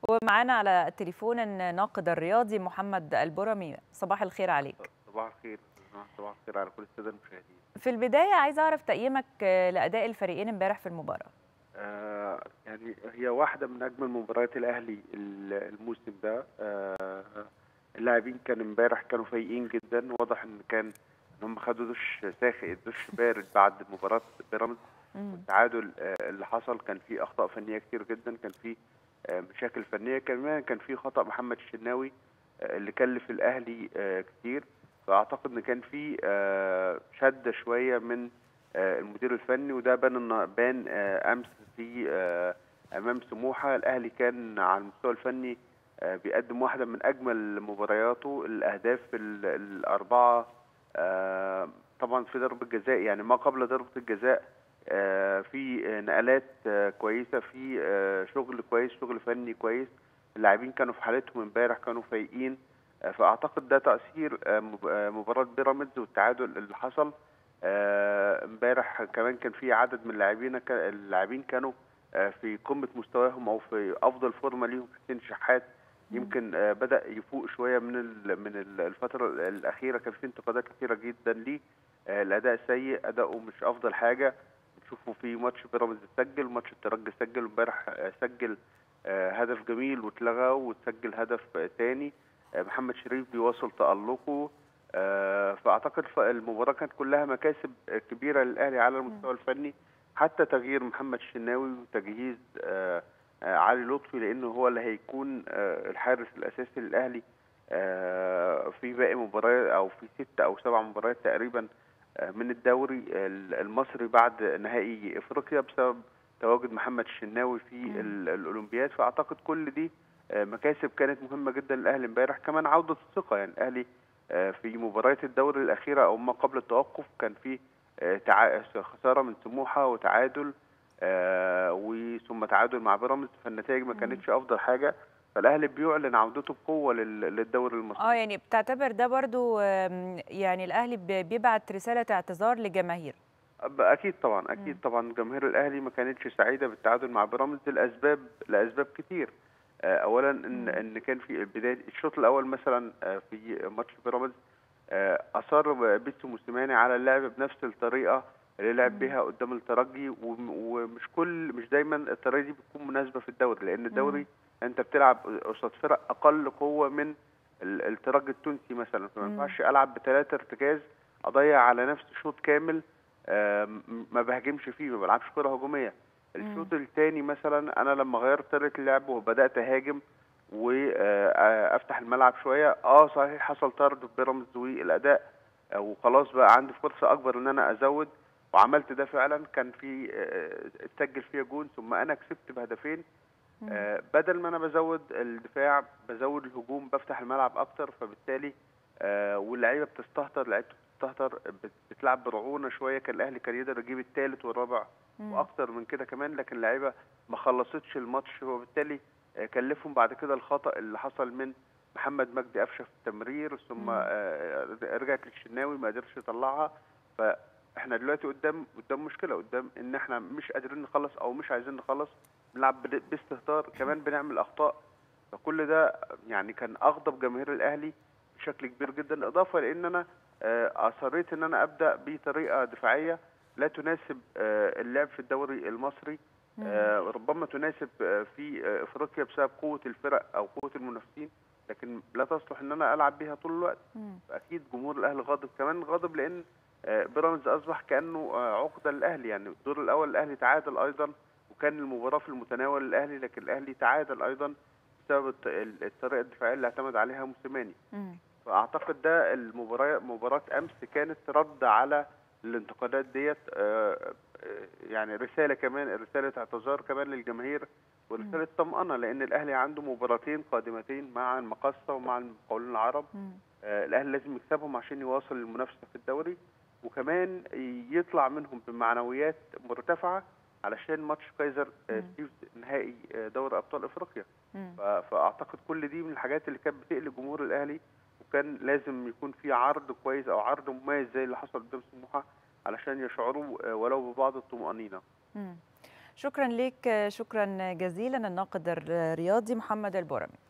ومعانا على التليفون الناقد الرياضي محمد البرمي صباح الخير عليك صباح الخير صباح الخير على كل الساده المشاهدين في البدايه عايز اعرف تقييمك لاداء الفريقين امبارح في المباراه آه يعني هي واحده من اجمل مباريات الاهلي الموسم ده آه اللاعبين كان امبارح كانوا فايقين جدا واضح ان كان ان هم خدوا دش ساخن دش بارد بعد مباراه بيراميدز التعادل اللي حصل كان فيه اخطاء فنيه كتير جدا كان فيه مشاكل فنيه كمان كان في خطا محمد الشناوي اللي كلف الاهلي كتير فاعتقد ان كان في شده شويه من المدير الفني وده بان بان امس في امام سموحه الاهلي كان على المستوى الفني بيقدم واحده من اجمل مبارياته الاهداف الاربعه طبعا في ضربه جزاء يعني ما قبل ضربه الجزاء في نقلات كويسه في شغل كويس شغل فني كويس اللاعبين كانوا في حالتهم امبارح كانوا فايقين فاعتقد ده تاثير مباراه بيراميدز والتعادل اللي حصل امبارح كمان كان في عدد من اللاعبين اللاعبين كانوا في قمه مستواهم او في افضل فورمه ليهم حسين شحات يمكن بدا يفوق شويه من من الفتره الاخيره كان في انتقادات كثيره جدا ليه الاداء سيء اداؤه مش افضل حاجه نشوفه في ماتش بيراميدز سجل ماتش الترجي سجل امبارح سجل هدف جميل واتلغى وسجل هدف تاني محمد شريف بيواصل تألقه فاعتقد المباراه كانت كلها مكاسب كبيره للاهلي على المستوى الفني حتى تغيير محمد الشناوي وتجهيز علي لطفي لانه هو اللي هيكون الحارس الاساسي للاهلي في باقي مباريات او في ست او سبع مباريات تقريبا من الدوري المصري بعد نهائي افريقيا بسبب تواجد محمد الشناوي في الاولمبياد فاعتقد كل دي مكاسب كانت مهمه جدا للاهلي امبارح كمان عوده الثقه يعني الاهلي في مباريات الدوري الاخيره او ما قبل التوقف كان في خساره من سموحه وتعادل وثم تعادل مع بيراميدز فالنتائج ما كانتش افضل حاجه فالاهلي بيعلن عودته بقوه للدوري المصري اه يعني بتعتبر ده برضو يعني الاهلي بيبعت رساله اعتذار لجماهير اكيد طبعا اكيد م. طبعا جماهير الاهلي ما كانتش سعيده بالتعادل مع بيراميدز لاسباب لاسباب كتير اولا ان ان كان في البدايه الشوط الاول مثلا في ماتش بيراميدز اصر بيتسو موسيماني على اللعب بنفس الطريقه اللي لعب بيها قدام الترجي ومش كل مش دايما الطريقه دي بتكون مناسبه في الدوري لان الدوري انت بتلعب قصاد فرق اقل قوه من الترجي التونسي مثلا فما ينفعش العب بثلاثه ارتكاز اضيع على نفسي شوط كامل ما بهاجمش فيه ما بلعبش كره هجوميه الشوط الثاني مثلا انا لما غيرت طريقه اللعب وبدات اهاجم وافتح الملعب شويه اه صحيح حصل طرد في بيراميدز والاداء وخلاص بقى عندي فرصه اكبر ان انا ازود وعملت ده فعلا كان في اتسجل فيها جون ثم انا كسبت بهدفين آه بدل ما انا بزود الدفاع بزود الهجوم بفتح الملعب اكتر فبالتالي آه واللعيبه بتستهتر لعيبه بتستهتر بتلعب برعونه شويه كان الاهلي كان يقدر يجيب الثالث والرابع واكتر من كده كمان لكن اللعيبه ما خلصتش الماتش وبالتالي آه كلفهم بعد كده الخطا اللي حصل من محمد مجدي قفشه في التمرير ثم رجعت للشناوي ما قدرش يطلعها فاحنا دلوقتي قدام قدام مشكله قدام ان احنا مش قادرين نخلص او مش عايزين نخلص بنلعب باستهتار كمان بنعمل اخطاء فكل ده يعني كان اغضب جماهير الاهلي بشكل كبير جدا اضافه لان انا اصريت ان انا ابدا بطريقه دفاعيه لا تناسب اللعب في الدوري المصري ربما تناسب في افريقيا بسبب قوه الفرق او قوه المنافسين لكن لا تصلح ان انا العب بيها طول الوقت فاكيد جمهور الاهلي غاضب كمان غاضب لان بيراميدز اصبح كانه عقده للاهلي يعني الدور الاول الاهلي تعادل ايضا وكان المباراه في المتناول للاهلي لكن الاهلي تعادل ايضا بسبب الطريقه الدفاعيه اللي اعتمد عليها موسيماني فاعتقد ده المباراه مباراه امس كانت رد على الانتقادات ديت يعني رساله كمان رساله اعتذار كمان للجماهير ورساله طمانه لان الاهلي عنده مباراتين قادمتين مع المقصه ومع المقاولين العرب آه الاهلي لازم يكسبهم عشان يواصل المنافسه في الدوري وكمان يطلع منهم بمعنويات مرتفعه علشان ماتش كايزر تشيفز نهائي دوري ابطال افريقيا فاعتقد كل دي من الحاجات اللي كانت بتقلق جمهور الاهلي وكان لازم يكون في عرض كويس او عرض مميز زي اللي حصل قدام سموحه علشان يشعروا ولو ببعض الطمانينه شكرا لك شكرا جزيلا الناقد الرياضي محمد البرمي